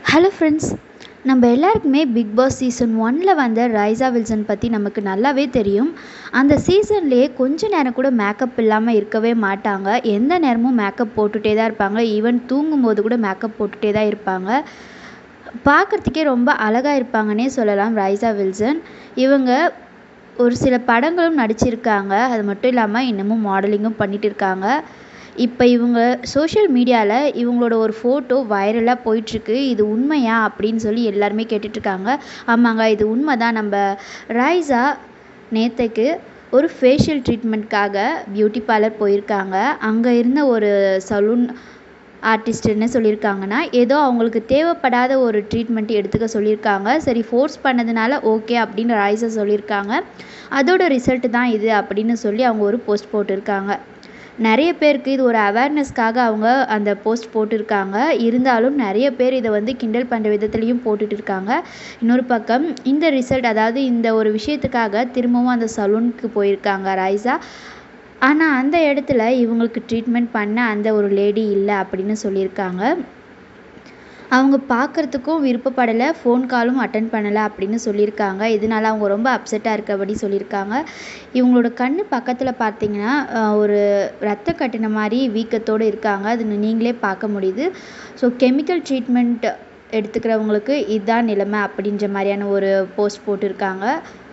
hello friends நம்ம எல்லாருக்குமே big Boss season ஒன்னில் வந்த ரைஸா வில்சன் பற்றி நமக்கு நல்லாவே தெரியும் அந்த சீசன்லேயே கொஞ்ச நேரம் கூட மேக்கப் இல்லாமல் இருக்கவே மாட்டாங்க எந்த நேரமும் மேக்கப் போட்டுகிட்டே தான் இருப்பாங்க ஈவன் தூங்கும்போது கூட மேக்கப் போட்டுகிட்டே தான் இருப்பாங்க பார்க்குறதுக்கே ரொம்ப அழகாக இருப்பாங்கன்னே சொல்லலாம் ரைஸா வில்சன் இவங்க ஒரு சில படங்களும் நடிச்சிருக்காங்க அது மட்டும் இல்லாமல் இன்னமும் மாடலிங்கும் பண்ணிகிட்டு இருக்காங்க இப்போ இவங்க சோஷியல் மீடியாவில் இவங்களோட ஒரு ஃபோட்டோ வைரலாக போயிட்டுருக்கு இது உண்மையா அப்படின்னு சொல்லி எல்லாருமே கேட்டுட்ருக்காங்க ஆமாங்க இது உண்மை தான் நம்ம ரைஸா நேற்றுக்கு ஒரு ஃபேஷியல் ட்ரீட்மெண்ட்காக பியூட்டி பார்லர் போயிருக்காங்க அங்கே இருந்த ஒரு சலூன் ஆர்டிஸ்ட் என்ன சொல்லியிருக்காங்கன்னா ஏதோ அவங்களுக்கு தேவைப்படாத ஒரு ட்ரீட்மெண்ட் எடுத்துக்க சொல்லியிருக்காங்க சரி ஃபோர்ஸ் பண்ணதுனால ஓகே அப்படின்னு ராய்ஸா சொல்லியிருக்காங்க அதோட ரிசல்ட்டு தான் இது அப்படின்னு சொல்லி அவங்க ஒரு போஸ்ட் போட்டிருக்காங்க நிறைய பேருக்கு இது ஒரு அவேர்னஸ்க்காக அவங்க அந்த போஸ்ட் போட்டிருக்காங்க இருந்தாலும் நிறைய பேர் இதை வந்து கிண்டல் பண்ணுற விதத்துலேயும் போட்டுட்டு இருக்காங்க இன்னொரு பக்கம் இந்த ரிசல்ட் அதாவது இந்த ஒரு விஷயத்துக்காக திரும்பவும் அந்த சலூனுக்கு போயிருக்காங்க ராய்ஸா ஆனால் அந்த இடத்துல இவங்களுக்கு ட்ரீட்மெண்ட் பண்ண அந்த ஒரு லேடி இல்லை அப்படின்னு சொல்லியிருக்காங்க அவங்க பார்க்குறதுக்கும் விருப்பப்படலை ஃபோன் காலும் அட்டன் பண்ணலை அப்படின்னு சொல்லியிருக்காங்க இதனால் அவங்க ரொம்ப அப்செட்டாக இருக்கபடி சொல்லியிருக்காங்க இவங்களோட கண் பக்கத்தில் பார்த்தீங்கன்னா ஒரு ரத்த கட்டின மாதிரி வீக்கத்தோடு இருக்காங்க அது நீங்களே பார்க்க முடியுது ஸோ கெமிக்கல் ட்ரீட்மெண்ட் எடுத்துக்கிறவங்களுக்கு இதுதான் நிலைமை அப்படின்ற மாதிரியான ஒரு போஸ்ட் போட்டிருக்காங்க